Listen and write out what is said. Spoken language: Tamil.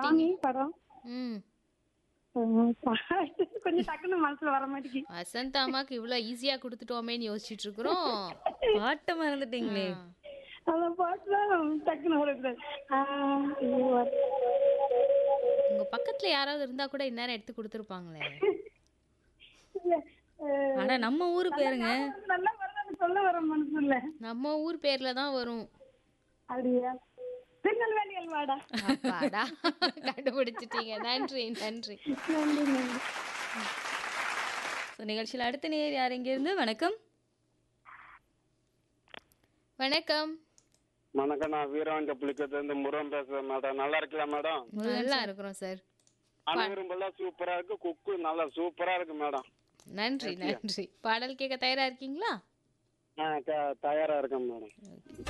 சொல்லிட்டீங்க சாமி படம் ம் ம், பாட்டு கொஞ்சம் டக்குன்னு மனசுல வர மாட்டேங்குது வசந்த் அம்மாக்கு இவ்வளோ ஈஸியா கொடுத்துட்டோமேன்னு யோசிச்சுட்டு இருக்கிறோம் பாட்டை மறந்துட்டீங்களே அந்த பாட்டுலாம் டக்குன்னு வரக்கூடாது ஆ, ஐயோ, வர- உங்க பக்கத்துல யாராவது இருந்தா கூட இந்நேரம் எடுத்து கொடுத்துருப்பாங்களே இல்ல, அஹ், ஆனா நம்ம ஊரு பேருங்க நல்லா வருது சொல்ல வர மனசுல நம்ம ஊர் பேர்ல தான் வரும் அப்படியா திருநெல்வேலி அல்வாடா அப்பாடா கண்டுபிடிச்சிட்டீங்க நன்றி நன்றி நன்றி நன்றி ஸோ நிகழ்ச்சியில் அடுத்த நேர் யார் இங்க இருந்து வணக்கம் வணக்கம் வணக்கம் நான் வீரவாண்ட புலிக்கத்துல இருந்து முருகன் பேசுறேன் மேடம் நல்லா இருக்கலாம் மேடம் நல்லா இருக்கிறோம் சார் அனைவரும் போல சூப்பரா இருக்கு குக்கு நல்லா சூப்பரா இருக்கு மேடம் நன்றி நன்றி பாடல் கேட்க தயாரா இருக்கீங்களா ஆ த- தயாரா இருக்கேன் மேடம்